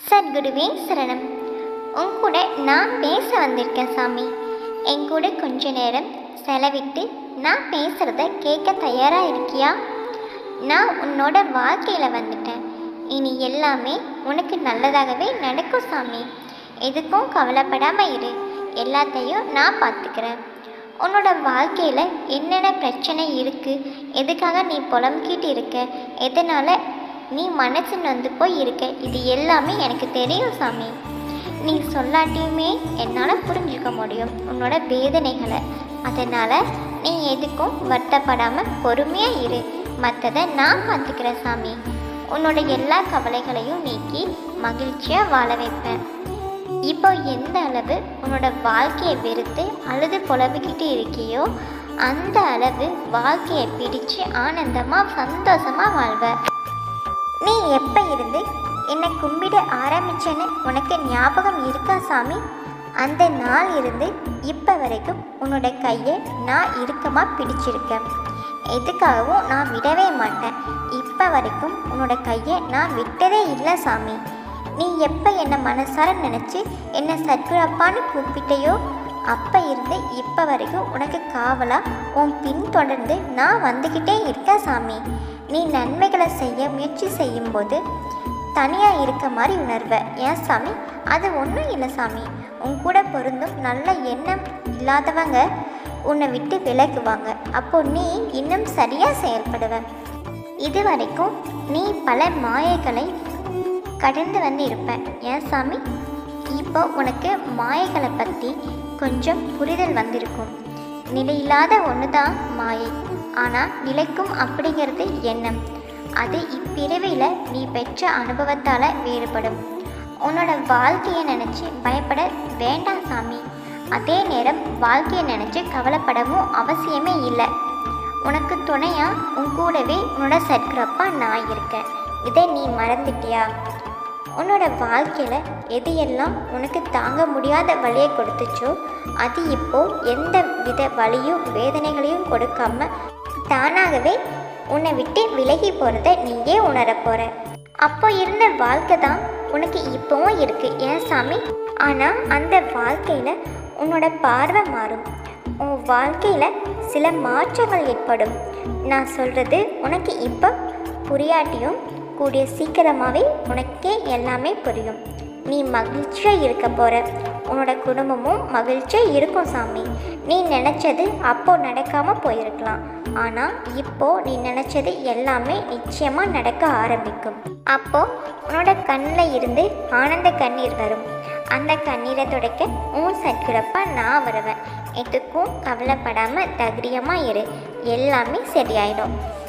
சத்குருவே சரணம் உன் கூட நான் பேச வந்திருக்கேன் சாமி என் கூட கொஞ்ச நேரம் செலவிட்டு நான் பேசுகிறத கேட்க தயாராக இருக்கியா நான் உன்னோட வாழ்க்கையில் வந்துட்டேன் இனி எல்லாமே உனக்கு நல்லதாகவே நடக்கும் சாமி எதுக்கும் கவலைப்படாமல் இரு எல்லாத்தையும் நான் பார்த்துக்கிறேன் உன்னோட வாழ்க்கையில் என்னென்ன பிரச்சனை இருக்குது எதுக்காக நீ புலம்பிக்கிட்டு இருக்க எதனால் நீ மனசு நொந்து போய் இருக்க இது எல்லாமே எனக்கு தெரியும் சாமி நீ சொல்லாட்டியுமே என்னால் புரிஞ்சுக்க முடியும் உன்னோட வேதனைகளை அதனால் நீ எதுக்கும் வருத்தப்படாமல் பொறுமையாக இரு மற்றதை நான் பார்த்துக்கிறேன் சாமி உன்னோட எல்லா கவலைகளையும் நீக்கி மகிழ்ச்சியாக வாழ வைப்பேன் இப்போ எந்த அளவு உன்னோட வாழ்க்கையை வெறுத்து அழுது புலம்பிக்கிட்டு இருக்கியோ அந்த அளவு வாழ்க்கையை பிடிச்சு ஆனந்தமாக சந்தோஷமாக வாழ்வ நீ எப்போ இருந்து என்னை கும்பிட ஆரம்பிச்சேன்னு உனக்கு ஞாபகம் இருக்கா சாமி அந்த நாள் இருந்து இப்போ வரைக்கும் உன்னோட கையை நான் இறுக்கமாக பிடிச்சிருக்கேன் எதுக்காகவும் நான் விடவே மாட்டேன் இப்போ வரைக்கும் உன்னோட கையை நான் விட்டதே இல்லை சாமி நீ எப்போ என்னை மனசார நினச்சி என்னை சத்குரப்பான்னு கூப்பிட்டையோ அப்போ இருந்து இப்போ வரைக்கும் உனக்கு காவலாக உன் பின் தொடர்ந்து நான் வந்துக்கிட்டே இருக்கேன் சாமி நீ நன்மைகளை செய்ய முயற்சி செய்யும்போது தனியாக இருக்க மாதிரி உணர்வ ஏன் சாமி அது ஒன்றும் இல்லை சாமி உன் கூட பொருந்தும் நல்ல எண்ணம் இல்லாதவங்க உன்னை விட்டு விலகுவாங்க அப்போ நீ இன்னும் சரியாக செயல்படுவ இது வரைக்கும் நீ பல மாயைகளை கடந்து வந்து இருப்பேன் ஏன் சாமி இப்போ உனக்கு மாயைகளை பற்றி கொஞ்சம் புரிதல் வந்திருக்கும் நிலையில்லாத ஒன்று தான் மாயை ஆனால் நிலைக்கும் அப்படிங்கிறது எண்ணம் அது இப்பிறவியில் நீ பெற்ற அனுபவத்தால் வேறுபடும் உன்னோட வாழ்க்கையை நினச்சி பயப்பட வேண்டாம் சாமி அதே நேரம் வாழ்க்கையை நினச்சி கவலைப்படவும் அவசியமே இல்லை உனக்கு துணையா உன் கூடவே உன்னோட சற்கிறப்பா நான் இருக்கேன் இதை நீ மறந்துட்டியா உன்னோட வாழ்க்கையில் எது எல்லாம் உனக்கு தாங்க முடியாத வழியை கொடுத்துச்சோ அது இப்போ எந்த வித வலியும் வேதனைகளையும் கொடுக்காம தானாகவே உன்னை விட்டு விலகி போகிறத நீயே உணரப் போகிற அப்போ இருந்த வாழ்க்கை தான் உனக்கு இப்போவும் இருக்கு ஏன் சாமி ஆனால் அந்த வாழ்க்கையில் உன்னோட பார்வை மாறும் உன் வாழ்க்கையில் சில மாற்றங்கள் ஏற்படும் நான் சொல்கிறது உனக்கு இப்போ புரியாட்டியும் கூடிய சீக்கிரமாகவே உனக்கே எல்லாமே புரியும் நீ மகிழ்ச்சியாக இருக்க போகிற உன்னோட குடும்பமும் மகிழ்ச்சியாக இருக்கும் சாமி நீ நினச்சது அப்போ நடக்காமல் போயிருக்கலாம் ஆனால் இப்போ நீ நினச்சது எல்லாமே நிச்சயமாக நடக்க ஆரம்பிக்கும் அப்போ உன்னோட கண்ணில் இருந்து ஆனந்த கண்ணீர் வரும் அந்த கண்ணீரை துடைக்க உன் சற்கிறப்ப நான் வருவேன் எதுக்கும் கவலைப்படாமல் தைரியமாக இரு எல்லாமே சரியாயிடும்